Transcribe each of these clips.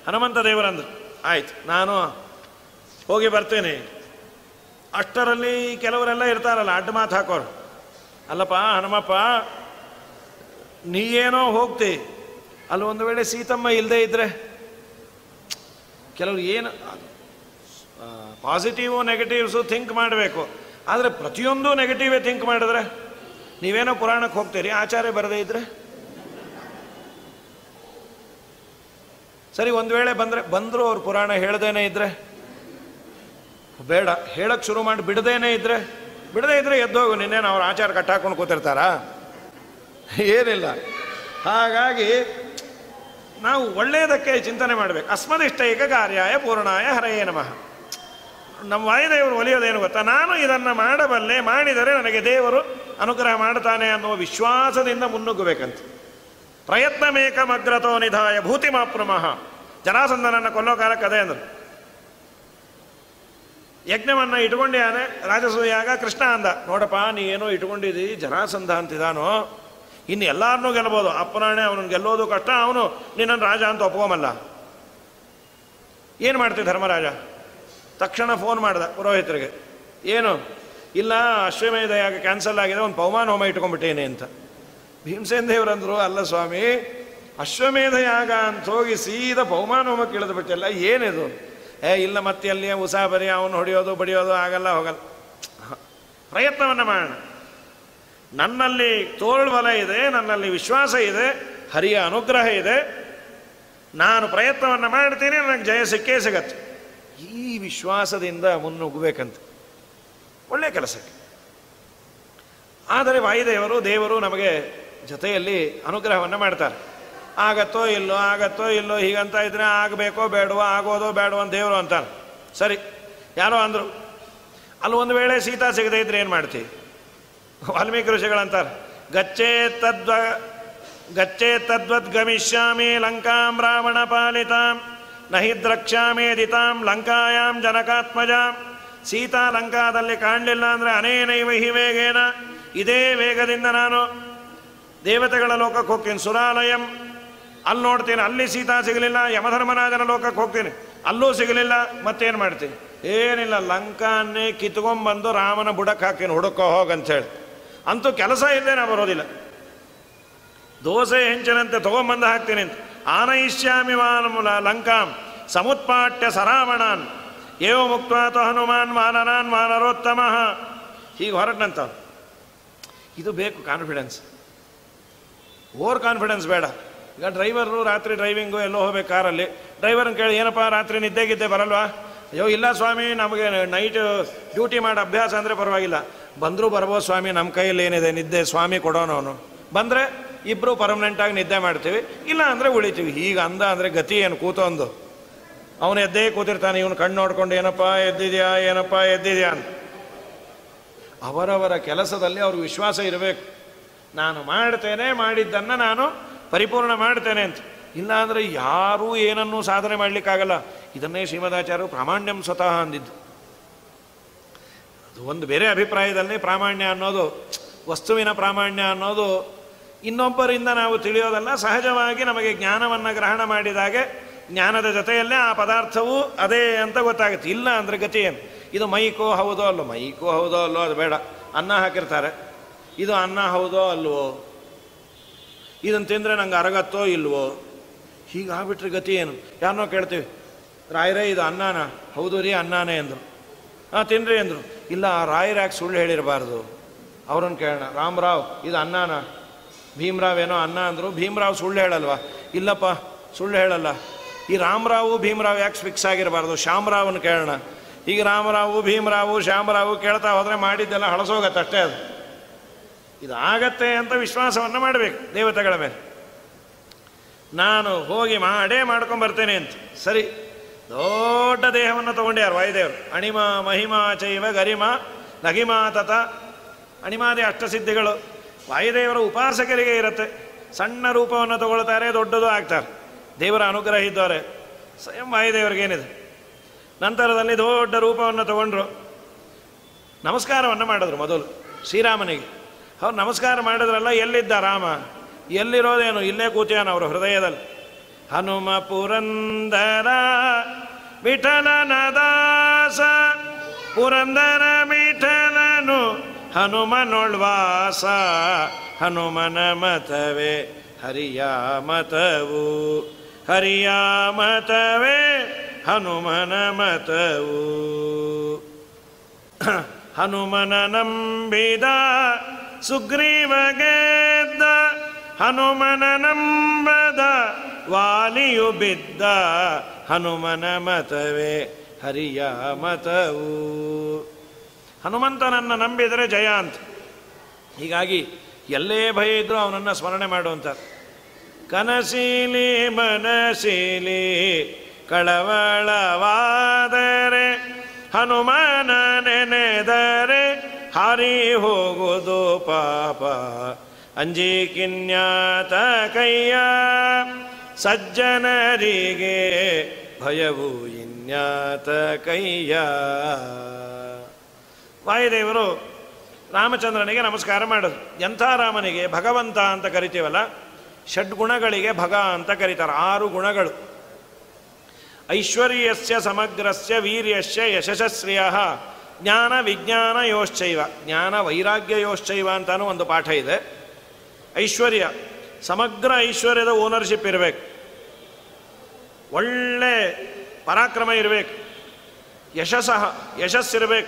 ಹನುಮಂತ ದೇವರಂದ್ರು ಆಯ್ತು ನಾನು ಹೋಗಿ ಬರ್ತೇನೆ ಅಷ್ಟರಲ್ಲಿ ಕೆಲವರೆಲ್ಲ ಇರ್ತಾರಲ್ಲ ಅಡ್ಡ ಮಾತು ಹಾಕೋರು ಅಲ್ಲಪ್ಪ ಹನುಮಪ್ಪ ನೀ ಏನೋ ಹೋಗ್ತಿ ಅಲ್ಲಿ ಒಂದು ವೇಳೆ ಸೀತಮ್ಮ ಇಲ್ಲದೆ ಇದ್ರೆ ಕೆಲವ್ರು ಏನು ಪಾಸಿಟಿವು ನೆಗೆಟಿವ್ಸು ಥಿಂಕ್ ಮಾಡಬೇಕು ಆದರೆ ಪ್ರತಿಯೊಂದು ನೆಗೆಟಿವೇ ಥಿಂಕ್ ಮಾಡಿದ್ರೆ ನೀವೇನೋ ಪುರಾಣಕ್ಕೆ ಹೋಗ್ತೀರಿ ಆಚಾರ್ಯ ಬರದೇ ಇದ್ರೆ ಸರಿ ಒಂದು ವೇಳೆ ಬಂದರೆ ಬಂದರೂ ಅವ್ರು ಪುರಾಣ ಹೇಳ್ದೇನೆ ಇದ್ರೆ ಬೇಡ ಹೇಳಕ್ಕೆ ಶುರು ಮಾಡಿ ಬಿಡದೇನೆ ಇದ್ರೆ ಬಿಡದೇ ಇದ್ರೆ ಎದ್ದೋಗು ನಿನ್ನೇನು ಅವ್ರ ಆಚಾರ ಕಟ್ಟಾಕೊಂಡು ಕೂತಿರ್ತಾರಾ ಏನಿಲ್ಲ ಹಾಗಾಗಿ ನಾವು ಒಳ್ಳೆಯದಕ್ಕೆ ಚಿಂತನೆ ಮಾಡಬೇಕು ಅಸ್ಮದಿಷ್ಟೈಕ ಕಾರ್ಯಾಯ ಪೂರ್ಣಾಯ ಹರಯೇ ನಮಃ ನಮ್ಮ ವಾಯುದೇವರು ಒಲಿಯೋದೇನು ಗೊತ್ತಾ ನಾನು ಇದನ್ನು ಮಾಡಬಲ್ಲೆ ಮಾಡಿದರೆ ನನಗೆ ದೇವರು ಅನುಗ್ರಹ ಮಾಡ್ತಾನೆ ಅನ್ನುವ ವಿಶ್ವಾಸದಿಂದ ಮುನ್ನುಗ್ಗಬೇಕಂತ ಪ್ರಯತ್ನಮೇಕಮಗ್ರತೋ ನಿಧಾಯ ಭೂತಿಮಾಪ್ರಮಃ ಜರಾಸಂಧನನ್ನು ಕೊಲ್ಲೋ ಕಾಲಕ್ಕೆ ಅದೇ ಅಂದರು ಯಜ್ಞವನ್ನು ಇಟ್ಕೊಂಡ್ಯಾನೆ ರಾಜಸೂಯಾಗ ಕೃಷ್ಣ ಅಂದ ನೋಡಪ್ಪ ನೀ ಏನೋ ಇಟ್ಕೊಂಡಿದ್ದೀ ಜರಾಸಂಧ ಅಂತಿದಾನೋ ಇನ್ನು ಎಲ್ಲರನ್ನೂ ಗೆಲ್ಬೋದು ಅಪ್ಪನಾಣೆ ಅವನನ್ನು ಗೆಲ್ಲೋದು ಕಷ್ಟ ಅವನು ನಿನ್ನನ್ನು ರಾಜ ಅಂತ ಒಪ್ಕೊಂಬಲ್ಲ ಏನು ಮಾಡ್ತೀವಿ ಧರ್ಮರಾಜ ತಕ್ಷಣ ಫೋನ್ ಮಾಡ್ದ ಪುರೋಹಿತರಿಗೆ ಏನು ಇಲ್ಲ ಅಶ್ವಮೇಧ ಯಾಗ ಕ್ಯಾನ್ಸಲ್ ಆಗಿದೆ ಒಂದು ಪವಮಾನ ಹೋಮ ಇಟ್ಕೊಂಡ್ಬಿಟ್ಟೇನೆ ಅಂತ ಭೀಮಸೇನ್ ದೇವರಂದ್ರು ಅಲ್ಲ ಸ್ವಾಮಿ ಅಶ್ವಮೇಧ ಯಾಗ ಅಂತ ಹೋಗಿ ಸೀದಾ ಪವಮಾನ ಹೋಮಕ್ಕೆ ಇಳಿದು ಬಿಟ್ಟಲ್ಲ ಏನಿದು ಏ ಇಲ್ಲ ಮತ್ತೆ ಅಲ್ಲಿ ಉಸಾಬರಿ ಅವನು ಹೊಡೆಯೋದು ಬಡಿಯೋದು ಆಗಲ್ಲ ಹೋಗಲ್ಲ ಪ್ರಯತ್ನವನ್ನು ಮಾಡೋಣ ನನ್ನಲ್ಲಿ ತೋಳ್ಬಲ ಇದೆ ನನ್ನಲ್ಲಿ ವಿಶ್ವಾಸ ಇದೆ ಹರಿಯ ಅನುಗ್ರಹ ಇದೆ ನಾನು ಪ್ರಯತ್ನವನ್ನು ಮಾಡ್ತೀನಿ ನನಗೆ ಜಯ ಸಿಕ್ಕೇ ಸಿಗತ್ತೆ ಈ ವಿಶ್ವಾಸದಿಂದ ಮುನ್ನುಗ್ಗಬೇಕಂತ ಒಳ್ಳೆಯ ಕೆಲಸಕ್ಕೆ ಆದರೆ ವಾಯುದೇವರು ದೇವರು ನಮಗೆ ಜೊತೆಯಲ್ಲಿ ಅನುಗ್ರಹವನ್ನು ಮಾಡ್ತಾರೆ ಆಗತ್ತೋ ಇಲ್ಲೋ ಆಗತ್ತೋ ಇಲ್ಲೋ ಹೀಗಂತ ಇದ್ರೆ ಆಗಬೇಕೋ ಬೇಡವೋ ಆಗೋದೋ ಬೇಡವೋ ಅಂತ ದೇವರು ಅಂತಾರೆ ಸರಿ ಯಾರೋ ಅಂದರು ಅಲ್ಲಿ ಒಂದು ವೇಳೆ ಸೀತಾ ಸಿಗದೆ ಇದ್ರೆ ಏನು ಮಾಡ್ತೀವಿ ವಾಲ್ಮೀಕಿ ಋಷಿಗಳಂತಾರೆ ಗಚ್ಚೇ ತದ್ವ ಗಚ್ಚೇ ತದ್ವದ್ ಗಮಿಷ್ಯಾಮಿ ಲಂಕಾಂ ರಾವಣ ಪಾಲಿತಾಂ ನಹಿ ದ್ರಕ್ಷ್ಯಾಮೇದಿತಾಂ ಲಂಕಾಯಾಂ ಜನಕಾತ್ಮಜಾಂ ಸೀತಾ ಲಂಕಾದಲ್ಲಿ ಕಾಣಲಿಲ್ಲ ಅಂದರೆ ಅನೇನೈವ ಹಿ ವೇಗೇನ ಇದೇ ವೇಗದಿಂದ ನಾನು ದೇವತೆಗಳ ಲೋಕಕ್ಕೆ ಹೋಗ್ತೀನಿ ಸುರಾಲಯಂ ಅಲ್ಲಿ ನೋಡ್ತೀನಿ ಅಲ್ಲಿ ಸೀತಾ ಸಿಗಲಿಲ್ಲ ಯಮಧರ್ಮರಾಜನ ಲೋಕಕ್ಕೆ ಹೋಗ್ತೀನಿ ಅಲ್ಲೂ ಸಿಗಲಿಲ್ಲ ಮತ್ತೇನು ಮಾಡ್ತೀನಿ ಏನಿಲ್ಲ ಲಂಕಾನ್ನೇ ಕಿತ್ಕೊಂಡ್ಬಂದು ರಾಮನ ಬುಡಕ್ಕೆ ಹಾಕ್ತೀನಿ ಹುಡುಕೋ ಹೋಗಂಥೇಳಿ ಅಂತೂ ಕೆಲಸ ಇಲ್ಲದೆ ನಾ ಬರೋದಿಲ್ಲ ದೋಸೆ ಹೆಂಚಿನಂತೆ ತೊಗೊಂಬಂದು ಹಾಕ್ತೀನಿ ಅಂತ ಆನಯಿಷ್ಯಾಮಿ ಮಾನಮುಲ ಲಂಕಾಂ ಸಮುತ್ಪಾಟ್ಯ ಸರಾವಣಾನ್ ಏವ ಮುಕ್ತಾತ ಹನುಮಾನ್ ಮಾನನಾನ್ ಮಾನರೋತ್ತಮ ಹೀಗೆ ಹೊರಟಂತ ಇದು ಬೇಕು ಕಾನ್ಫಿಡೆನ್ಸ್ ಓವರ್ ಕಾನ್ಫಿಡೆನ್ಸ್ ಬೇಡ ಈಗ ಡ್ರೈವರು ರಾತ್ರಿ ಡ್ರೈವಿಂಗು ಎಲ್ಲೋ ಹೋಗ್ಬೇಕು ಕಾರಲ್ಲಿ ಡ್ರೈವರ್ನ ಕೇಳಿ ಏನಪ್ಪ ರಾತ್ರಿ ನಿದ್ದೆಗಿದ್ದೆ ಬರಲ್ವಾ ಅಯ್ಯೋ ಇಲ್ಲ ಸ್ವಾಮಿ ನಮಗೆ ನೈಟ್ ಡ್ಯೂಟಿ ಮಾಡೋ ಅಭ್ಯಾಸ ಅಂದರೆ ಪರವಾಗಿಲ್ಲ ಬಂದರೂ ಬರ್ಬೋದು ಸ್ವಾಮಿ ನಮ್ಮ ಕೈಯಲ್ಲಿ ಏನಿದೆ ನಿದ್ದೆ ಸ್ವಾಮಿ ಕೊಡೋನವನು ಬಂದರೆ ಇಬ್ಬರು ಪರ್ಮನೆಂಟಾಗಿ ನಿದ್ದೆ ಮಾಡ್ತೀವಿ ಇಲ್ಲ ಅಂದರೆ ಉಳಿತೀವಿ ಈಗ ಅಂದ ಅಂದರೆ ಗತಿ ಏನು ಕೂತೊಂದು ಅವನು ಎದ್ದೇ ಕೂತಿರ್ತಾನೆ ಇವನು ಕಣ್ಣು ನೋಡ್ಕೊಂಡು ಏನಪ್ಪ ಎದ್ದಿದ್ಯಾ ಏನಪ್ಪ ಎದ್ದಿದ್ಯಾ ಅಂತ ಅವರವರ ಕೆಲಸದಲ್ಲಿ ಅವ್ರಿಗೆ ವಿಶ್ವಾಸ ಇರಬೇಕು ನಾನು ಮಾಡ್ತೇನೆ ಮಾಡಿದ್ದನ್ನು ನಾನು ಪರಿಪೂರ್ಣ ಮಾಡ್ತೇನೆ ಅಂತ ಇಲ್ಲ ಅಂದರೆ ಯಾರೂ ಏನನ್ನೂ ಸಾಧನೆ ಮಾಡಲಿಕ್ಕಾಗಲ್ಲ ಇದನ್ನೇ ಶ್ರೀಮದಾಚಾರ್ಯರು ಪ್ರಾಮಾಣ್ಯಂ ಸ್ವತಃ ಅಂದಿದ್ದು ಅದು ಒಂದು ಬೇರೆ ಅಭಿಪ್ರಾಯದಲ್ಲಿ ಪ್ರಾಮಾಣ್ಯ ಅನ್ನೋದು ವಸ್ತುವಿನ ಪ್ರಾಮಾಣ್ಯ ಅನ್ನೋದು ಇನ್ನೊಬ್ಬರಿಂದ ನಾವು ತಿಳಿಯೋದಲ್ಲ ಸಹಜವಾಗಿ ನಮಗೆ ಜ್ಞಾನವನ್ನು ಗ್ರಹಣ ಮಾಡಿದಾಗೆ ಜ್ಞಾನದ ಜೊತೆಯಲ್ಲೇ ಆ ಪದಾರ್ಥವು ಅದೇ ಅಂತ ಗೊತ್ತಾಗುತ್ತೆ ಇಲ್ಲ ಅಂದರೆ ಗತಿ ಏನು ಇದು ಮೈಕೋ ಹೌದೋ ಅಲ್ಲೋ ಮೈಕೋ ಹೌದೋ ಅಲ್ಲೋ ಅದು ಬೇಡ ಅನ್ನ ಹಾಕಿರ್ತಾರೆ ಇದು ಅನ್ನ ಹೌದೋ ಅಲ್ವೋ ಇದನ್ನು ತಿಂದರೆ ನಂಗೆ ಅರಗತ್ತೋ ಇಲ್ವೋ ಹೀಗಾಗ್ಬಿಟ್ರೆ ಗತಿ ಏನು ಯಾರನ್ನೋ ಕೇಳ್ತೀವಿ ರಾಯರೇ ಇದು ಅನ್ನನ ಹೌದು ರೀ ಅನ್ನನೇ ಅಂದರು ಹಾಂ ತಿನ್ರಿ ಅಂದರು ಇಲ್ಲ ಆ ರಾಯರು ಯಾಕೆ ಸುಳ್ಳು ಹೇಳಿರಬಾರ್ದು ಅವ್ರನ್ನ ಕೇಳೋಣ ರಾಮರಾವ್ ಇದು ಅನ್ನನ ಭೀಮರಾವ್ ಏನೋ ಅನ್ನ ಅಂದರು ಭೀಮರಾವ್ ಸುಳ್ಳು ಹೇಳಲ್ವಾ ಇಲ್ಲಪ್ಪ ಸುಳ್ಳು ಹೇಳಲ್ಲ ಈ ರಾಮರಾವು ಭೀಮರಾವ್ ಯಾಕೆ ಫಿಕ್ಸ್ ಆಗಿರಬಾರ್ದು ಶ್ಯಾಮರಾವನ್ ಕೇಳೋಣ ಈಗ ರಾಮರಾವು ಭೀಮರಾವು ಶ್ಯಾಮರಾವು ಕೇಳ್ತಾ ಹೋದರೆ ಮಾಡಿದ್ದೆಲ್ಲ ಹಳಸೋಗತ್ತೆ ಅಷ್ಟೇ ಅದು ಇದು ಆಗತ್ತೆ ಅಂತ ವಿಶ್ವಾಸವನ್ನು ಮಾಡಬೇಕು ದೇವತೆಗಳ ಮೇಲೆ ನಾನು ಹೋಗಿ ಮಾಡೇ ಮಾಡ್ಕೊಂಬರ್ತೇನೆ ಅಂತ ಸರಿ ದೊಡ್ಡ ದೇಹವನ್ನು ತಗೊಂಡ್ಯಾರು ವಾಯುದೇವರು ಅಣಿಮ ಮಹಿಮಾ ಚೈವ ಗರಿಮ ನಗಿಮಾ ತತ ಅಣಿಮಾದಿ ಅಷ್ಟಸಿದ್ಧಿಗಳು ವಾಯುದೇವರ ಉಪಾಸಕರಿಗೆ ಇರುತ್ತೆ ಸಣ್ಣ ರೂಪವನ್ನು ತಗೊಳ್ತಾರೆ ದೊಡ್ಡದು ಆಗ್ತಾರೆ ದೇವರ ಅನುಗ್ರಹ ಇದ್ದವರೆ ಸ್ವಯಂ ವಾಯುದೇವರಿಗೇನಿದೆ ನಂತರದಲ್ಲಿ ದೊಡ್ಡ ರೂಪವನ್ನು ತಗೊಂಡ್ರು ನಮಸ್ಕಾರವನ್ನು ಮಾಡಿದ್ರು ಮೊದಲು ಶ್ರೀರಾಮನಿಗೆ ಅವ್ರು ನಮಸ್ಕಾರ ಮಾಡಿದ್ರಲ್ಲ ಎಲ್ಲಿದ್ದ ರಾಮ ಎಲ್ಲಿರೋದೇನು ಇಲ್ಲೇ ಕೂತಿಯಾನ ಅವರು ಹೃದಯದಲ್ಲಿ ಹನುಮ ಪುರಂದರ ವಿಠಲನ ದಾಸ ಪುರಂದರ ವಿಠಲನು ಹನುಮನೊಳ್ವಾಸ ಹನುಮನ ಮತವೇ ಹರಿಯ ಮತವು ಹರಿಯ ಮತವೇ ಹನುಮನ ಮತವು ಹನುಮನ ನಂಬಿದ ಸುಗ್ರೀವ ಗೆದ್ದ ಹನುಮನ ನಂಬದ ವಾಲಿಯು ಬಿದ್ದ ಹನುಮನ ಮತವೇ ಹರಿಯ ಮತವು ಹನುಮಂತನನ್ನು ನಂಬಿದರೆ ಜಯ ಅಂತ ಹೀಗಾಗಿ ಎಲ್ಲೇ ಭಯ ಇದ್ರೂ ಅವನನ್ನು ಸ್ಮರಣೆ ಮಾಡುವಂಥ ಕನಸೀಲಿ ಮನಸೀಲಿ ಕಳವಳವಾದರೆ ಹನುಮನ ನೆನೆದರೆ ಹಾರಿ ಹೋಗುವುದು ಪಾಪ ಅಂಜಿ ಕಿನ್ಯಾತ ಕೈಯ ಸಜ್ಜನರಿಗೆ ಭಯವು ಇನ್ಯಾತ ಕೈಯ ವಾಯುದೇವರು ರಾಮಚಂದ್ರನಿಗೆ ನಮಸ್ಕಾರ ಮಾಡೋದು ಎಂಥ ರಾಮನಿಗೆ ಭಗವಂತ ಅಂತ ಕರಿತೀವಲ್ಲ ಷಡ್ಗುಣಗಳಿಗೆ ಭಗ ಅಂತ ಕರೀತಾರೆ ಆರು ಗುಣಗಳು ಐಶ್ವರ್ಯಸ್ಯ ಸಮಗ್ರಸ್ಯ ವೀರ್ಯಸ್ಯ ಯಶಸ್ಶ್ರಿಯ ಜ್ಞಾನ ವಿಜ್ಞಾನ ಯೋಶ್ಚೈವ ಜ್ಞಾನ ವೈರಾಗ್ಯ ಯೋಶ್ಚೈವ ಅಂತಾನು ಒಂದು ಪಾಠ ಇದೆ ಐಶ್ವರ್ಯ ಸಮಗ್ರ ಐಶ್ವರ್ಯದ ಓನರ್ಶಿಪ್ ಇರಬೇಕು ಒಳ್ಳೆ ಪರಾಕ್ರಮ ಇರಬೇಕು ಯಶಸ್ಸಹ ಯಶಸ್ಸಿರಬೇಕು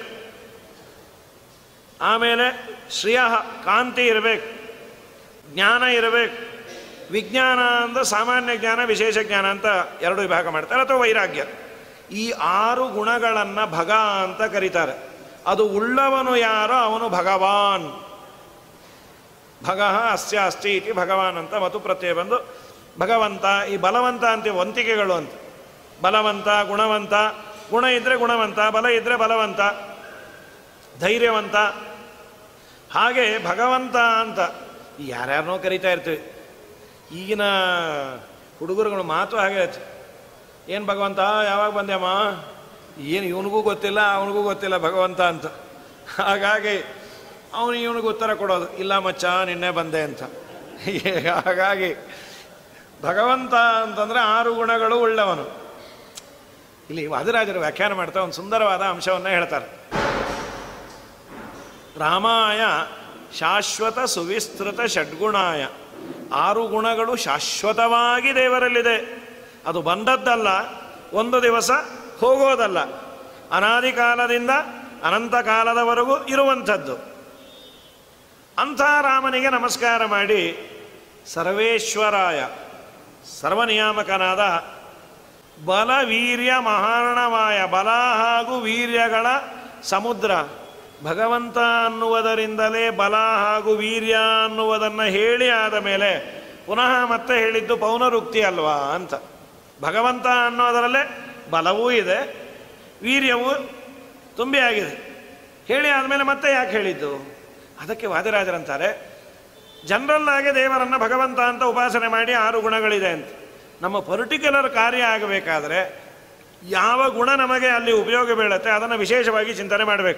ಆಮೇಲೆ ಶ್ರಿಯ ಕಾಂತಿ ಇರಬೇಕು ಜ್ಞಾನ ಇರಬೇಕು ವಿಜ್ಞಾನ ಅಂದ್ರೆ ಸಾಮಾನ್ಯ ಜ್ಞಾನ ವಿಶೇಷ ಜ್ಞಾನ ಅಂತ ಎರಡು ವಿಭಾಗ ಮಾಡ್ತಾರೆ ಅಥವಾ ವೈರಾಗ್ಯ ಈ ಆರು ಗುಣಗಳನ್ನು ಭಗ ಅಂತ ಕರೀತಾರೆ ಅದು ಉಳ್ಳವನು ಯಾರೋ ಅವನು ಭಗವಾನ್ ಭಗ ಅಸ್ಯ ಅಸ್ತಿ ಇತಿ ಭಗವಾನ್ ಅಂತ ಮತ್ತು ಪ್ರತ್ಯಯ ಬಂದು ಭಗವಂತ ಈ ಬಲವಂತ ಅಂತ ವಂತಿಕೆಗಳು ಅಂತ ಬಲವಂತ ಗುಣವಂತ ಗುಣ ಇದ್ದರೆ ಗುಣವಂತ ಬಲ ಇದ್ದರೆ ಬಲವಂತ ಧೈರ್ಯವಂತ ಹಾಗೆ ಭಗವಂತ ಅಂತ ಯಾರ್ಯಾರನೋ ಕರಿತಾ ಇರ್ತೀವಿ ಈಗಿನ ಹುಡುಗರುಗಳು ಮಾತು ಹಾಗೆ ಆಯ್ತು ಏನು ಭಗವಂತ ಯಾವಾಗ ಬಂದ್ಯಮ್ಮ ಏನು ಇವನಿಗೂ ಗೊತ್ತಿಲ್ಲ ಅವನಿಗೂ ಗೊತ್ತಿಲ್ಲ ಭಗವಂತ ಅಂತ ಹಾಗಾಗಿ ಅವನು ಇವನಿಗೆ ಉತ್ತರ ಕೊಡೋದು ಇಲ್ಲ ಮಚ್ಚ ನಿನ್ನೆ ಬಂದೆ ಅಂತ ಹಾಗಾಗಿ ಭಗವಂತ ಅಂತಂದರೆ ಆರು ಗುಣಗಳು ಉಳ್ಳವನು ಇಲ್ಲಿ ವಾದಿರಾಜರು ವ್ಯಾಖ್ಯಾನ ಮಾಡ್ತಾ ಒಂದು ಸುಂದರವಾದ ಅಂಶವನ್ನು ಹೇಳ್ತಾರೆ ರಾಮಾಯ ಶಾಶ್ವತ ಸುವಿಸ್ತೃತ ಷಡ್ಗುಣಾಯ ಆರು ಗುಣಗಳು ಶಾಶ್ವತವಾಗಿ ದೇವರಲ್ಲಿದೆ ಅದು ಬಂದದ್ದಲ್ಲ ಒಂದು ದಿವಸ ಹೋಗೋದಲ್ಲ ಅನಾದಿ ಕಾಲದಿಂದ ಅನಂತ ಕಾಲದವರೆಗೂ ಇರುವಂಥದ್ದು ಅಂಥ ರಾಮನಿಗೆ ನಮಸ್ಕಾರ ಮಾಡಿ ಸರ್ವೇಶ್ವರಾಯ ಸರ್ವನಿಯಾಮಕನಾದ ಬಲ ವೀರ್ಯ ಮಹಾರಣವಾಯ ಬಲ ಹಾಗೂ ವೀರ್ಯಗಳ ಸಮುದ್ರ ಭಗವಂತ ಅನ್ನುವುದರಿಂದಲೇ ಬಲ ಹಾಗೂ ವೀರ್ಯ ಅನ್ನುವುದನ್ನು ಹೇಳಿ ಆದ ಮೇಲೆ ಪುನಃ ಮತ್ತೆ ಹೇಳಿದ್ದು ಪೌನರುಕ್ತಿ ಅಲ್ವಾ ಅಂತ ಭಗವಂತ ಅನ್ನೋದರಲ್ಲೇ ಬಲವೂ ಇದೆ ವೀರ್ಯವೂ ತುಂಬಿ ಆಗಿದೆ ಹೇಳಿ ಆದಮೇಲೆ ಮತ್ತೆ ಯಾಕೆ ಹೇಳಿದ್ದು ಅದಕ್ಕೆ ವಾದಿರಾಜರಂತಾರೆ ಜನರಲ್ ಆಗಿ ದೇವರನ್ನು ಭಗವಂತ ಅಂತ ಉಪಾಸನೆ ಮಾಡಿ ಆರು ಗುಣಗಳಿದೆ ಅಂತ ನಮ್ಮ ಪರ್ಟಿಕ್ಯುಲರ್ ಕಾರ್ಯ ಆಗಬೇಕಾದ್ರೆ ಯಾವ ಗುಣ ನಮಗೆ ಅಲ್ಲಿ ಉಪಯೋಗ ಬೀಳುತ್ತೆ ಅದನ್ನು ವಿಶೇಷವಾಗಿ ಚಿಂತನೆ ಮಾಡಬೇಕು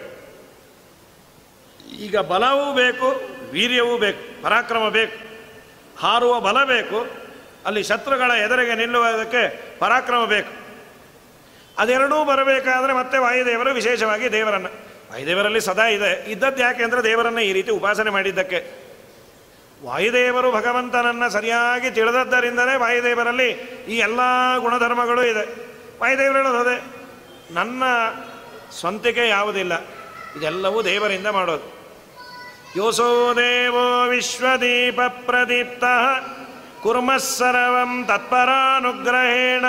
ಈಗ ಬಲವೂ ಬೇಕು ವೀರ್ಯವೂ ಬೇಕು ಪರಾಕ್ರಮ ಬೇಕು ಹಾರುವ ಬಲ ಬೇಕು ಅಲ್ಲಿ ಶತ್ರುಗಳ ಎದುರಿಗೆ ನಿಲ್ಲುವುದಕ್ಕೆ ಪರಾಕ್ರಮ ಬೇಕು ಅದೆರಡೂ ಬರಬೇಕಾದ್ರೆ ಮತ್ತೆ ವಾಯುದೇವರು ವಿಶೇಷವಾಗಿ ದೇವರನ್ನು ವಾಯುದೇವರಲ್ಲಿ ಸದಾ ಇದೆ ಇದ್ದದ್ದು ಯಾಕೆ ಅಂದರೆ ದೇವರನ್ನು ಈ ರೀತಿ ಉಪಾಸನೆ ಮಾಡಿದ್ದಕ್ಕೆ ವಾಯುದೇವರು ಭಗವಂತನನ್ನು ಸರಿಯಾಗಿ ತಿಳಿದದ್ದರಿಂದಲೇ ವಾಯುದೇವರಲ್ಲಿ ಈ ಎಲ್ಲ ಗುಣಧರ್ಮಗಳು ಇದೆ ವಾಯುದೇವರು ಹೇಳೋದು ಅದೇ ನನ್ನ ಸ್ವಂತಿಕೆ ಯಾವುದಿಲ್ಲ ಇದೆಲ್ಲವೂ ದೇವರಿಂದ ಮಾಡೋದು ಯೋಸೋ ದೇವೋ ವಿಶ್ವದೀಪ ಪ್ರದೀಪ್ತ ಕುರ್ಮಃ ಸರ್ವಂ ತತ್ಪರಾನುಗ್ರಹೇಣ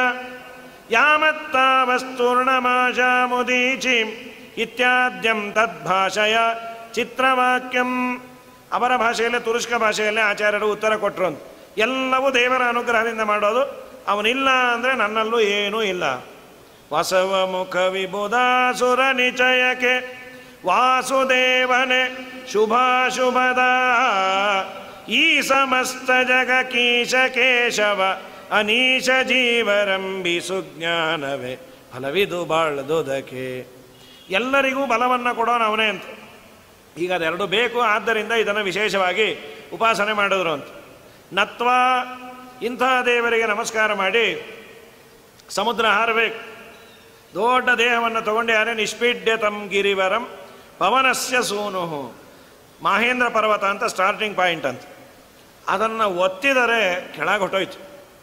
ಯಾಮತ್ತಾವಸ್ತೂರ್ಣಮಾಶಾಮುದೀಚಿಂ ಇತ್ಯಾದ್ಯಂ ತದ್ಭಾಷೆಯ ಚಿತ್ರವಾಕ್ಯಂ ಅವರ ಭಾಷೆಯಲ್ಲೇ ತುರುಷ್ಕ ಭಾಷೆಯಲ್ಲೇ ಆಚಾರ್ಯರು ಉತ್ತರ ಕೊಟ್ಟರು ಅಂತ ಎಲ್ಲವೂ ದೇವರ ಅನುಗ್ರಹದಿಂದ ಮಾಡೋದು ಅವನಿಲ್ಲ ಅಂದರೆ ನನ್ನಲ್ಲೂ ಏನೂ ಇಲ್ಲ ವಸವ ಮುಖ ವಿಬುಧಾಸುರ ನಿಚಯಕ್ಕೆ ವಾಸುದೇವನೆ ಶುಭಾಶುಭದ ಈ ಸಮಸ್ತ ಜಗ ಕೀಶ ಕೇಶವ ಅನೀಶ ಜೀವರಂಬಿ ಸುಜ್ಞಾನವೇ ಫಲವಿದು ಬಾಳ್ದುದಕ್ಕೆ ಎಲ್ಲರಿಗೂ ಬಲವನ್ನು ಕೊಡೋನು ಅವನೇ ಅಂತ ಈಗ ಅದೆರಡು ಬೇಕು ಆದ್ದರಿಂದ ಇದನ್ನು ವಿಶೇಷವಾಗಿ ಉಪಾಸನೆ ಮಾಡಿದ್ರು ಅಂತ ನತ್ವ ಇಂಥ ದೇವರಿಗೆ ನಮಸ್ಕಾರ ಮಾಡಿ ಸಮುದ್ರ ಹಾರಬೇಕು ದೊಡ್ಡ ದೇಹವನ್ನು ತಗೊಂಡು ಯಾರೇ ನಿಷ್ಪೀಡ್ಯತಂ ಗಿರಿವರಂ ಪವನಸ್ಯ ಸೂನು ಮಹೇಂದ್ರ ಪರ್ವತ ಅಂತ ಸ್ಟಾರ್ಟಿಂಗ್ ಪಾಯಿಂಟ್ ಅಂತ ಅದನ್ನು ಒತ್ತಿದರೆ ಕೆಳಗೆ ಹೊಟ್ಟೋಯ್ತು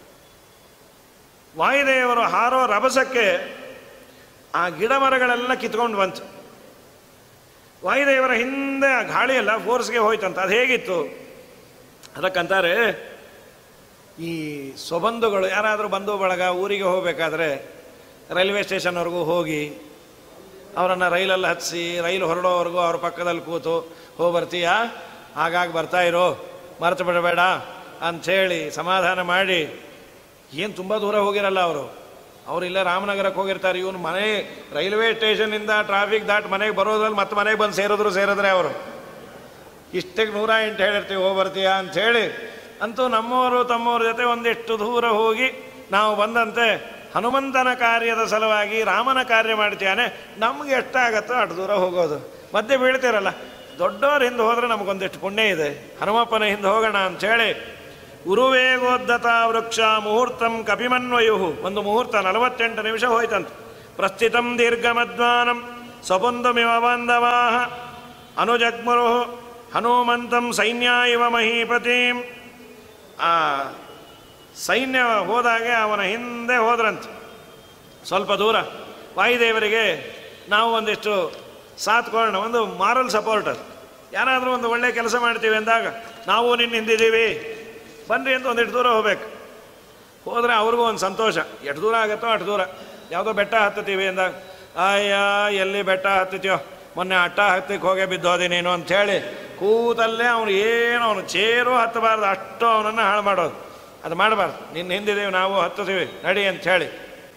ವಾಯುದೇವರು ಹಾರೋ ರಭಸಕ್ಕೆ ಆ ಗಿಡ ಮರಗಳೆಲ್ಲ ಕಿತ್ಕೊಂಡು ಬಂತು ವಾಯುದೇವರ ಹಿಂದೆ ಆ ಗಾಳಿ ಎಲ್ಲ ಫೋರ್ಸ್ಗೆ ಹೋಯ್ತಂತ ಅದು ಹೇಗಿತ್ತು ಅದಕ್ಕಂತಾರೆ ಈ ಸೊಬಂಧುಗಳು ಯಾರಾದರೂ ಬಂಧು ಬಳಗ ಊರಿಗೆ ಹೋಗಬೇಕಾದ್ರೆ ರೈಲ್ವೆ ಸ್ಟೇಷನ್ವರೆಗೂ ಹೋಗಿ ಅವರನ್ನು ರೈಲಲ್ಲಿ ಹತ್ತಿಸಿ ರೈಲು ಹೊರಡೋವರೆಗೂ ಅವ್ರ ಪಕ್ಕದಲ್ಲಿ ಕೂತು ಹೋಗಿ ಬರ್ತೀಯಾ ಹಾಗಾಗಿ ಬರ್ತಾ ಇರೋ ಮರೆತು ಬಿಡಬೇಡ ಅಂಥೇಳಿ ಸಮಾಧಾನ ಮಾಡಿ ಏನು ತುಂಬ ದೂರ ಹೋಗಿರಲ್ಲ ಅವರು ಅವ್ರು ಇಲ್ಲೇ ರಾಮನಗರಕ್ಕೆ ಹೋಗಿರ್ತಾರೆ ಇವನು ಮನೆ ರೈಲ್ವೆ ಸ್ಟೇಷನಿಂದ ಟ್ರಾಫಿಕ್ ದಾಟ್ ಮನೆಗೆ ಬರೋದ್ರಲ್ಲಿ ಮತ್ತೆ ಮನೆಗೆ ಬಂದು ಸೇರಿದ್ರು ಸೇರಿದ್ರೆ ಅವರು ಇಷ್ಟಕ್ಕೆ ನೂರ ಎಂಟು ಹೇಳಿರ್ತೀವಿ ಹೋಗಿ ಬರ್ತೀಯಾ ಅಂಥೇಳಿ ಅಂತೂ ನಮ್ಮವರು ತಮ್ಮವ್ರ ಜೊತೆ ಒಂದಿಷ್ಟು ದೂರ ಹೋಗಿ ನಾವು ಬಂದಂತೆ ಹನುಮಂತನ ಕಾರ್ಯದ ಸಲುವಾಗಿ ರಾಮನ ಕಾರ್ಯ ಮಾಡ್ತೀಯಾನೆ ನಮ್ಗೆ ಎಷ್ಟಾಗತ್ತೋ ಅಷ್ಟು ದೂರ ಹೋಗೋದು ಮಧ್ಯೆ ಬೀಳ್ತಿರಲ್ಲ ದೊಡ್ಡವ್ರ ಹಿಂದೆ ಹೋದ್ರೆ ನಮಗೊಂದಿಷ್ಟು ಪುಣ್ಯ ಇದೆ ಹನುಮಪ್ಪನ ಹಿಂದೆ ಹೋಗೋಣ ಅಂಥೇಳಿ ಉರುವೇಗೋದ್ದತ ವೃಕ್ಷ ಮುಹೂರ್ತಂ ಕಪಿಮನ್ವಯು ಒಂದು ಮುಹೂರ್ತ ನಲವತ್ತೆಂಟು ನಿಮಿಷ ಹೋಯ್ತಂತ ಪ್ರಸ್ಥಿತಂ ದೀರ್ಘಮಧ್ವಾನಂ ಸ್ವಪುಂದುಮಿವ ಬಾಂಧವಾಹ ಅನುಜಗ್ಮರು ಹನುಮಂತಂ ಸೈನ್ಯ ಇವ ಮಹೀಪತಿಂ ಆ ಸೈನ್ಯ ಹೋದಾಗೆ ಅವನ ಹಿಂದೆ ಹೋದ್ರಂತೆ ಸ್ವಲ್ಪ ದೂರ ವಾಯುದೇವರಿಗೆ ನಾವು ಒಂದಿಷ್ಟು ಸಾಥ್ ಕೊಡೋಣ ಒಂದು ಮಾರಲ್ ಸಪೋರ್ಟ್ ಅದು ಯಾರಾದರೂ ಒಂದು ಒಳ್ಳೆಯ ಕೆಲಸ ಮಾಡ್ತೀವಿ ಅಂದಾಗ ನಾವು ನಿನ್ನ ಹಿಂದಿದ್ದೀವಿ ಬನ್ರಿ ಅಂತ ಒಂದಿಷ್ಟು ದೂರ ಹೋಗ್ಬೇಕು ಹೋದರೆ ಅವ್ರಿಗೂ ಒಂದು ಸಂತೋಷ ಎಷ್ಟು ದೂರ ಆಗುತ್ತೋ ಅಷ್ಟು ದೂರ ಯಾವುದೋ ಬೆಟ್ಟ ಹತ್ತುತ್ತೀವಿ ಅಂದಾಗ ಅಯ್ಯ ಎಲ್ಲಿ ಬೆಟ್ಟ ಹತ್ತುತ್ತೀಯೋ ಮೊನ್ನೆ ಅಟ್ಟ ಹತ್ತಕ್ಕೆ ಹೋಗೇ ಬಿದ್ದೋದಿ ನೀನು ಅಂಥೇಳಿ ಕೂತಲ್ಲೇ ಅವನು ಏನು ಅವನು ಚೇರು ಹತ್ತಬಾರ್ದು ಅಷ್ಟು ಅವನನ್ನು ಹಾಳು ಮಾಡೋದು ಅದು ಮಾಡಬಾರ್ದು ನಿನ್ನ ಹಿಂದಿದ್ದೀವಿ ನಾವು ಹತ್ತುತ್ತೀವಿ ನಡಿ ಅಂಥೇಳಿ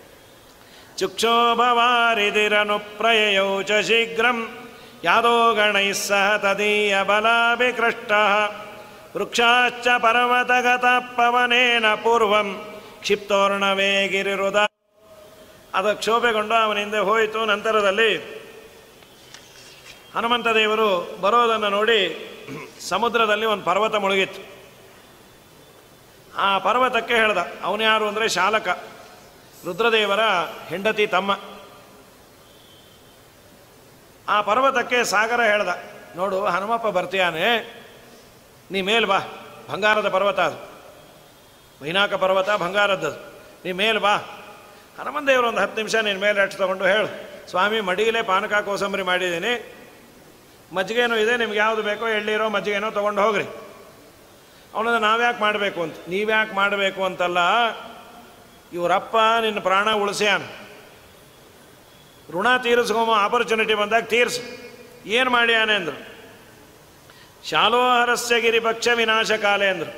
ಚುಕ್ಷೋಭವಾರಿದಿರನು ಪ್ರಯಯೌ ಚ ಶೀಘ್ರಂ ಯಾದೋ ಗಣೈಃ ಸಹ ತದೀಯ ಬಲಾಭಿಕೃಷ್ಟ ವೃಕ್ಷಾಶ್ಚ ಪರ್ವತಗತ ಪವನೇನ ಪೂರ್ವಂ ಕ್ಷಿಪ್ತೋರ್ಣವೇ ಗಿರಿರುದ ಅದು ಕ್ಷೋಭೆಗೊಂಡು ಅವನ ಹಿಂದೆ ಹೋಯಿತು ನಂತರದಲ್ಲಿ ಹನುಮಂತ ದೇವರು ಬರೋದನ್ನು ನೋಡಿ ಸಮುದ್ರದಲ್ಲಿ ಒಂದು ಪರ್ವತ ಮುಳುಗಿತ್ತು ಆ ಪರ್ವತಕ್ಕೆ ಹೇಳ್ದ ಅವನು ಯಾರು ಅಂದರೆ ಶಾಲಕ ರುದ್ರದೇವರ ಹೆಂಡತಿ ತಮ್ಮ ಆ ಪರ್ವತಕ್ಕೆ ಸಾಗರ ಹೇಳ್ದ ನೋಡು ಹನುಮಪ್ಪ ಬರ್ತೀಯಾನೆ ನೀ ಮೇಲ್ ಬಾ ಬಂಗಾರದ ಪರ್ವತ ಅದು ಮೈನಾಕ ಪರ್ವತ ಬಂಗಾರದ್ದದು ನೀ ಮೇಲ್ ಬಾ ಹನುಮಂದೇವರು ಒಂದು ಹತ್ತು ನಿಮಿಷ ನಿನ್ನ ಮೇಲೆ ಅಟ್ಟು ತಗೊಂಡು ಹೇಳು ಸ್ವಾಮಿ ಮಡಿಗಲೇ ಪಾನಕ ಕೋಸಂಬರಿ ಮಾಡಿದ್ದೀನಿ ಮಜ್ಜಿಗೆನೂ ಇದೆ ನಿಮ್ಗೆ ಯಾವುದು ಬೇಕೋ ಎಳ್ಳಿರೋ ಮಜ್ಜಿಗೆನೋ ತೊಗೊಂಡು ಹೋಗ್ರಿ ಅವನನ್ನು ನಾವ್ಯಾಕೆ ಮಾಡಬೇಕು ಅಂತ ನೀವ್ಯಾಕೆ ಮಾಡಬೇಕು ಅಂತಲ್ಲ ಇವರಪ್ಪ ನಿನ್ನ ಪ್ರಾಣ ಉಳಿಸ್ಯಾನ ಋಣ ತೀರಿಸ್ಕೊಂಬ ಆಪರ್ಚುನಿಟಿ ಬಂದಾಗ ತೀರ್ಸು ಏನು ಮಾಡ್ಯಾನೆ ಅಂದರು ಶಾಲೋಹರಸ್ಯ ಗಿರಿ ಪಕ್ಷ ವಿನಾಶ ಕಾಲೆ ಅಂದರು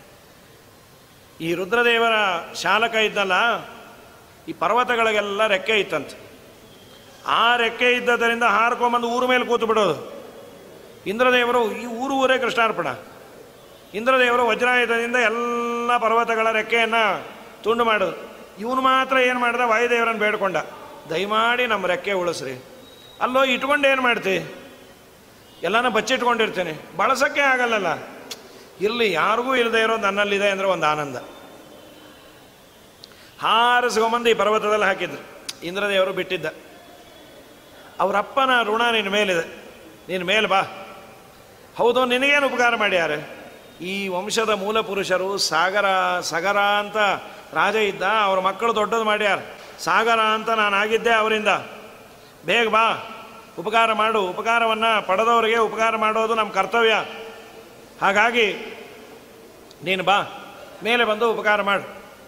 ಈ ರುದ್ರದೇವರ ಶಾಲಕ ಇದ್ದಲ್ಲ ಈ ಪರ್ವತಗಳಿಗೆಲ್ಲ ರೆಕ್ಕೆ ಇತ್ತಂತೆ ಆ ರೆಕ್ಕೆ ಇದ್ದದರಿಂದ ಹಾರ್ಕೊಂಬಂದು ಊರ ಮೇಲೆ ಕೂತು ಬಿಡೋದು ಇಂದ್ರದೇವರು ಈ ಊರು ಊರೇ ಕೃಷ್ಣಾರ್ಪಣ ಇಂದ್ರದೇವರು ವಜ್ರಾಯುಧದಿಂದ ಎಲ್ಲ ಪರ್ವತಗಳ ರೆಕ್ಕೆಯನ್ನು ತುಂಡು ಮಾಡೋದು ಇವನು ಮಾತ್ರ ಏನು ಮಾಡ್ದ ವಾಯುದೇವರನ್ನು ಬೇಡ್ಕೊಂಡ ದಯಮಾಡಿ ನಮ್ಮ ರೆಕ್ಕೆ ಉಳಿಸ್ರಿ ಅಲ್ಲೋ ಇಟ್ಕೊಂಡು ಏನು ಮಾಡ್ತಿ ಎಲ್ಲನ ಬಚ್ಚಿಟ್ಕೊಂಡಿರ್ತೀನಿ ಬಳಸೋಕ್ಕೆ ಆಗಲ್ಲಲ್ಲ ಇಲ್ಲಿ ಯಾರಿಗೂ ಇಲ್ಲದೆ ಇರೋದು ನನ್ನಲ್ಲಿದೆ ಅಂದರೆ ಒಂದು ಆನಂದ ಹಾರಿಸ್ಕೊಂಬಂದು ಈ ಪರ್ವತದಲ್ಲಿ ಹಾಕಿದ್ರು ಇಂದ್ರದೇವರು ಬಿಟ್ಟಿದ್ದ ಅವರಪ್ಪನ ಋಣ ನಿನ್ನ ಮೇಲಿದೆ ನಿನ್ನ ಮೇಲೆ ಬಾ ಹೌದು ನಿನಗೇನು ಉಪಕಾರ ಮಾಡ್ಯಾರೆ ಈ ವಂಶದ ಮೂಲ ಪುರುಷರು ಸಾಗರ ಸಗರ ಅಂತ ರಾಜ ಇದ್ದ ಅವ್ರ ಮಕ್ಕಳು ದೊಡ್ಡದು ಮಾಡ್ಯಾರ ಸಾಗರ ಅಂತ ನಾನು ಆಗಿದ್ದೆ ಅವರಿಂದ ಬೇಗ ಬಾ ಉಪಕಾರ ಮಾಡು ಉಪಕಾರವನ್ನು ಪಡೆದವರಿಗೆ ಉಪಕಾರ ಮಾಡೋದು ನಮ್ಮ ಕರ್ತವ್ಯ ಹಾಗಾಗಿ ನೀನು ಬಾ ಮೇಲೆ ಬಂದು ಉಪಕಾರ ಮಾಡು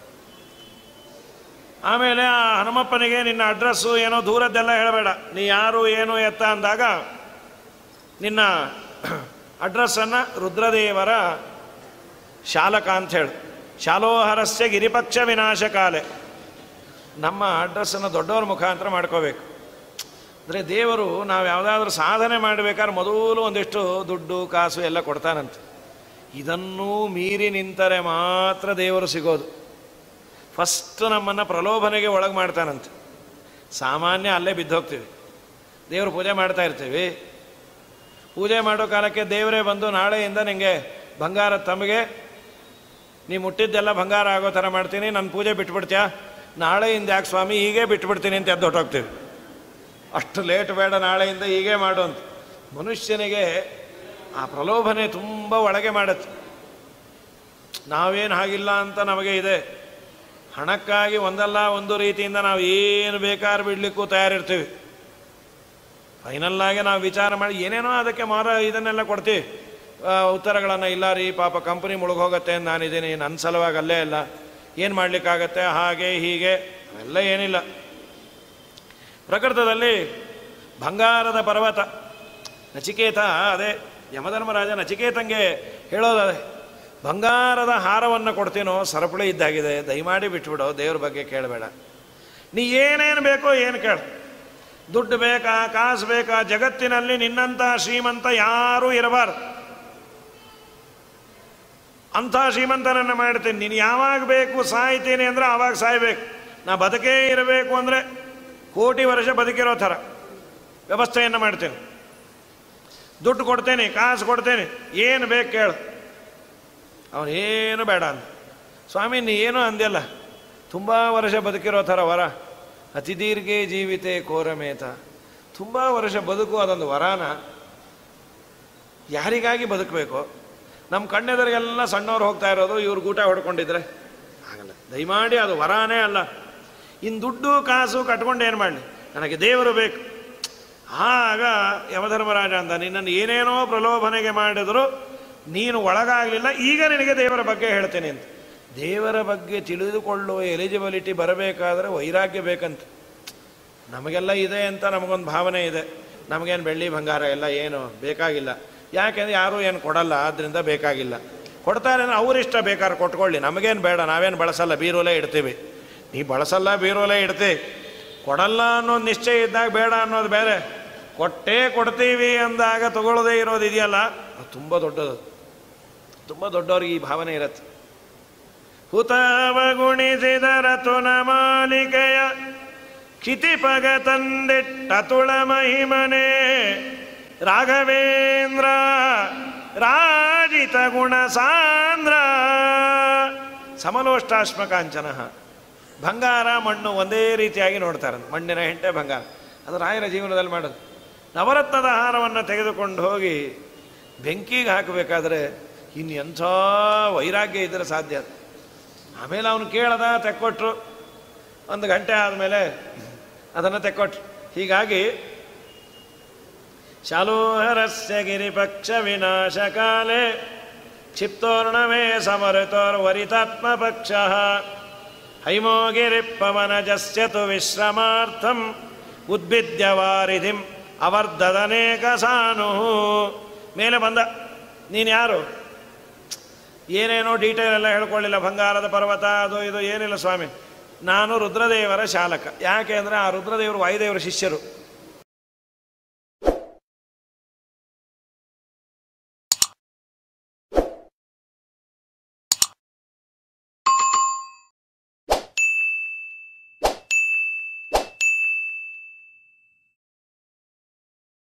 ಆಮೇಲೆ ಆ ಹನುಮಪ್ಪನಿಗೆ ನಿನ್ನ ಅಡ್ರೆಸ್ಸು ಏನೋ ದೂರದ್ದೆಲ್ಲ ಹೇಳಬೇಡ ನೀ ಯಾರು ಏನು ಎತ್ತ ಅಂದಾಗ ನಿನ್ನ ಅಡ್ರೆಸ್ಸನ್ನು ರುದ್ರದೇವರ ಶಾಲಕ ಅಂತ ಹೇಳು ಶಾಲೋಹರಸ್ಯ ಗಿರಿಪಕ್ಷ ವಿನಾಶ ಕಾಲೆ ನಮ್ಮ ಅಡ್ರೆಸ್ಸನ್ನು ದೊಡ್ಡವರ ಮುಖಾಂತರ ಮಾಡ್ಕೋಬೇಕು ಅಂದರೆ ದೇವರು ನಾವು ಯಾವುದಾದ್ರೂ ಸಾಧನೆ ಮಾಡಬೇಕಾದ್ರೆ ಮೊದಲು ಒಂದಿಷ್ಟು ದುಡ್ಡು ಕಾಸು ಎಲ್ಲ ಕೊಡ್ತಾನಂತೆ ಇದನ್ನೂ ಮೀರಿ ನಿಂತರೆ ಮಾತ್ರ ದೇವರು ಸಿಗೋದು ಫಸ್ಟ್ ನಮ್ಮನ್ನು ಪ್ರಲೋಭನೆಗೆ ಒಳಗೆ ಮಾಡ್ತಾನಂತೆ ಸಾಮಾನ್ಯ ಅಲ್ಲೇ ಬಿದ್ದು ಹೋಗ್ತೀವಿ ದೇವರು ಪೂಜೆ ಮಾಡ್ತಾ ಇರ್ತೀವಿ ಪೂಜೆ ಮಾಡೋ ಕಾಲಕ್ಕೆ ದೇವರೇ ಬಂದು ನಾಳೆಯಿಂದ ನಿಮಗೆ ಬಂಗಾರ ತಮಗೆ ನೀ ಮುಟ್ಟಿದ್ದೆಲ್ಲ ಬಂಗಾರ ಆಗೋ ಥರ ಮಾಡ್ತೀನಿ ನನ್ನ ಪೂಜೆ ಬಿಟ್ಬಿಡ್ತೀಯಾ ನಾಳೆಯಿಂದ ಯಾಕೆ ಸ್ವಾಮಿ ಹೀಗೆ ಬಿಟ್ಬಿಡ್ತೀನಿ ಅಂತ ಎದ್ದು ಹೊಟ್ಟೋಗ್ತೀವಿ ಅಷ್ಟು ಲೇಟ್ ಬೇಡ ನಾಳೆಯಿಂದ ಹೀಗೆ ಮಾಡು ಅಂತ ಮನುಷ್ಯನಿಗೆ ಆ ಪ್ರಲೋಭನೆ ತುಂಬ ಒಳಗೆ ಮಾಡುತ್ತೆ ನಾವೇನು ಹಾಗಿಲ್ಲ ಅಂತ ನಮಗೆ ಇದೆ ಹಣಕ್ಕಾಗಿ ಒಂದಲ್ಲ ಒಂದು ರೀತಿಯಿಂದ ನಾವು ಏನು ಬೇಕಾದ್ರೂ ಬಿಡಲಿಕ್ಕೂ ತಯಾರಿರ್ತೀವಿ ಫೈನಲ್ಲಾಗಿ ನಾವು ವಿಚಾರ ಮಾಡಿ ಏನೇನೋ ಅದಕ್ಕೆ ಮಾರ ಇದನ್ನೆಲ್ಲ ಕೊಡ್ತೀವಿ ಉತ್ತರಗಳನ್ನು ಇಲ್ಲ ರೀ ಪಾಪ ಕಂಪ್ನಿ ಮುಳುಗೋಗತ್ತೆ ಅಂತ ನಾನಿದ್ದೀನಿ ನನ್ನ ಸಲುವಾಗಿ ಅಲ್ಲೇ ಇಲ್ಲ ಏನು ಮಾಡಲಿಕ್ಕಾಗತ್ತೆ ಹಾಗೆ ಹೀಗೆ ಅವೆಲ್ಲ ಏನಿಲ್ಲ ಪ್ರಕೃತದಲ್ಲಿ ಬಂಗಾರದ ಪರ್ವತ ನಚಿಕೇತ ಅದೇ ಯಮಧರ್ಮರಾಜ ನಚಿಕೇತಂಗೆ ಹೇಳೋದದೆ ಬಂಗಾರದ ಹಾರವನ್ನು ಕೊಡ್ತೀನೋ ಸರಪಳಿ ಇದ್ದಾಗಿದೆ ದಯಮಾಡಿ ಬಿಟ್ಬಿಡೋ ದೇವ್ರ ಬಗ್ಗೆ ಕೇಳಬೇಡ ನೀ ಏನೇನು ಬೇಕೋ ಏನು ಕೇಳ ದುಡ್ಡು ಬೇಕಾ ಕಾಸು ಬೇಕಾ ಜಗತ್ತಿನಲ್ಲಿ ನಿನ್ನಂಥ ಶ್ರೀಮಂತ ಯಾರೂ ಇರಬಾರ್ದು ಅಂಥ ಶ್ರೀಮಂತನನ್ನು ಮಾಡ್ತೀನಿ ನೀನು ಯಾವಾಗ ಬೇಕು ಸಾಯ್ತೀನಿ ಅಂದರೆ ಆವಾಗ ಸಾಯ್ಬೇಕು ನಾ ಬದುಕೇ ಇರಬೇಕು ಅಂದರೆ ಕೋಟಿ ವರ್ಷ ಬದುಕಿರೋ ಥರ ವ್ಯವಸ್ಥೆಯನ್ನು ಮಾಡ್ತೇನೆ ದುಡ್ಡು ಕೊಡ್ತೇನೆ ಕಾಸು ಕೊಡ್ತೇನೆ ಏನು ಬೇಕು ಕೇಳು ಅವನು ಏನು ಬೇಡ ಅಂದ ಸ್ವಾಮಿ ನೀ ಏನು ಅಂದ್ಯಲ್ಲ ತುಂಬ ವರ್ಷ ಬದುಕಿರೋ ಥರ ವರ ಅತಿ ದೀರ್ಘೆ ಜೀವಿತೆ ಕೋರಮೇತ ತುಂಬ ವರ್ಷ ಬದುಕು ಅದೊಂದು ವರಾನ ಯಾರಿಗಾಗಿ ಬದುಕಬೇಕು ನಮ್ಮ ಕಣ್ಣೆದರಿಗೆಲ್ಲ ಸಣ್ಣವ್ರು ಹೋಗ್ತಾ ಇರೋದು ಇವ್ರು ಗೂಟ ಹೊಡ್ಕೊಂಡಿದ್ರೆ ಆಗಲ್ಲ ದಯಮಾಡಿ ಅದು ವರಾನೇ ಅಲ್ಲ ಇನ್ನು ದುಡ್ಡು ಕಾಸು ಕಟ್ಕೊಂಡು ಏನು ಮಾಡಲಿ ನನಗೆ ದೇವರು ಬೇಕು ಆಗ ಯಮಧರ್ಮರಾಜ ಅಂತ ನಿನ್ನನ್ನು ಏನೇನೋ ಪ್ರಲೋಭನೆಗೆ ಮಾಡಿದ್ರು ನೀನು ಒಳಗಾಗಲಿಲ್ಲ ಈಗ ನಿನಗೆ ದೇವರ ಬಗ್ಗೆ ಹೇಳ್ತೇನೆ ಅಂತ ದೇವರ ಬಗ್ಗೆ ತಿಳಿದುಕೊಳ್ಳುವ ಎಲಿಜಿಬಿಲಿಟಿ ಬರಬೇಕಾದ್ರೆ ವೈರಾಗ್ಯ ಬೇಕಂತ ನಮಗೆಲ್ಲ ಇದೆ ಅಂತ ನಮಗೊಂದು ಭಾವನೆ ಇದೆ ನಮಗೇನು ಬೆಳ್ಳಿ ಬಂಗಾರ ಎಲ್ಲ ಏನು ಬೇಕಾಗಿಲ್ಲ ಯಾಕೆಂದ್ರೆ ಯಾರೂ ಏನು ಕೊಡಲ್ಲ ಆದ್ದರಿಂದ ಬೇಕಾಗಿಲ್ಲ ಕೊಡ್ತಾರೆ ಅಂದ್ರೆ ಅವರಿಷ್ಟ ಬೇಕಾದ್ರೆ ಕೊಟ್ಕೊಳ್ಳಿ ನಮಗೇನು ಬೇಡ ನಾವೇನು ಬಳಸಲ್ಲ ಬೀರೋಲೆ ಇಡ್ತೀವಿ ನೀ ಬಳಸಲ್ಲ ಬೀರೋಲೆ ಇಡ್ತಿ ಕೊಡಲ್ಲ ಅನ್ನೋದು ನಿಶ್ಚಯ ಇದ್ದಾಗ ಬೇಡ ಅನ್ನೋದು ಬೇರೆ ಕೊಟ್ಟೇ ಕೊಡ್ತೀವಿ ಅಂದಾಗ ತಗೊಳ್ಳೋದೇ ಇರೋದು ಇದೆಯಲ್ಲ ಅದು ತುಂಬ ದೊಡ್ಡದು ತುಂಬ ದೊಡ್ಡವ್ರಿಗೆ ಈ ಭಾವನೆ ಇರತ್ತೆ ಹುತವ ಗುಣಿಸಿದರ ತುನ ಮಾಲಿಕೆಯ ಕ್ಷಿತಿಪಗ ತಂದಿಟ್ಟ ತುಳ ಮಹಿಮನೆ ರಾಘವೇಂದ್ರ ರಾಜಿತ ಗುಣ ಸಾಂದ್ರ ಸಮಲೋಷ್ಟಾಶ್ಮಕಾಂಚನ ಬಂಗಾರ ಮಣ್ಣು ಒಂದೇ ರೀತಿಯಾಗಿ ನೋಡ್ತಾರೆ ಮಣ್ಣಿನ ಹೆಂಟೆ ಬಂಗಾರ ಅದು ರಾಯರ ಜೀವನದಲ್ಲಿ ಮಾಡೋದು ನವರತ್ನದ ಆಹಾರವನ್ನು ತೆಗೆದುಕೊಂಡು ಹೋಗಿ ಬೆಂಕಿಗೆ ಹಾಕಬೇಕಾದ್ರೆ ಇನ್ನು ಎಂಥ ವೈರಾಗ್ಯ ಇದ್ದರೆ ಸಾಧ್ಯ ಆಮೇಲೆ ಅವನು ಕೇಳದ ತೆಕ್ಕೊಟ್ರು ಒಂದು ಗಂಟೆ ಆದಮೇಲೆ ಅದನ್ನು ತೆಕ್ಕೊಟ್ರು ಹೀಗಾಗಿ ಶಾಲೋಹರಸ್ಯ ಗಿರಿಪಕ್ಷ ವಿನಾಶ ಕಾಲೇ ಕ್ಷಿಪ್ತೋರ್ಣಮೇ ಸಮರುತೋರ್ವರಿತಾತ್ಮ ಪಕ್ಷ ಹೈಮೋಗಿರಿಪ್ಪವನಜಸ್ಯ ತು ವಿಶ್ರಮಾರ್ಥಂ ಉದ್ಭಿದ್ಯ ವಾರಿಧಿಂ ಅವರ್ಧದನೇಕ ಸಾನು ಮೇಲೆ ಬಂದ ನೀನು ಯಾರು ಏನೇನೋ ಡೀಟೇಲ್ ಎಲ್ಲ ಹೇಳ್ಕೊಳ್ಳಿಲ್ಲ ಬಂಗಾರದ ಪರ್ವತ ಅದು ಇದು ಏನಿಲ್ಲ ಸ್ವಾಮಿ ನಾನು ರುದ್ರದೇವರ ಶಾಲಕ ಯಾಕೆ ಅಂದರೆ ಆ ರುದ್ರದೇವರು ವಾಯುದೇವರ ಶಿಷ್ಯರು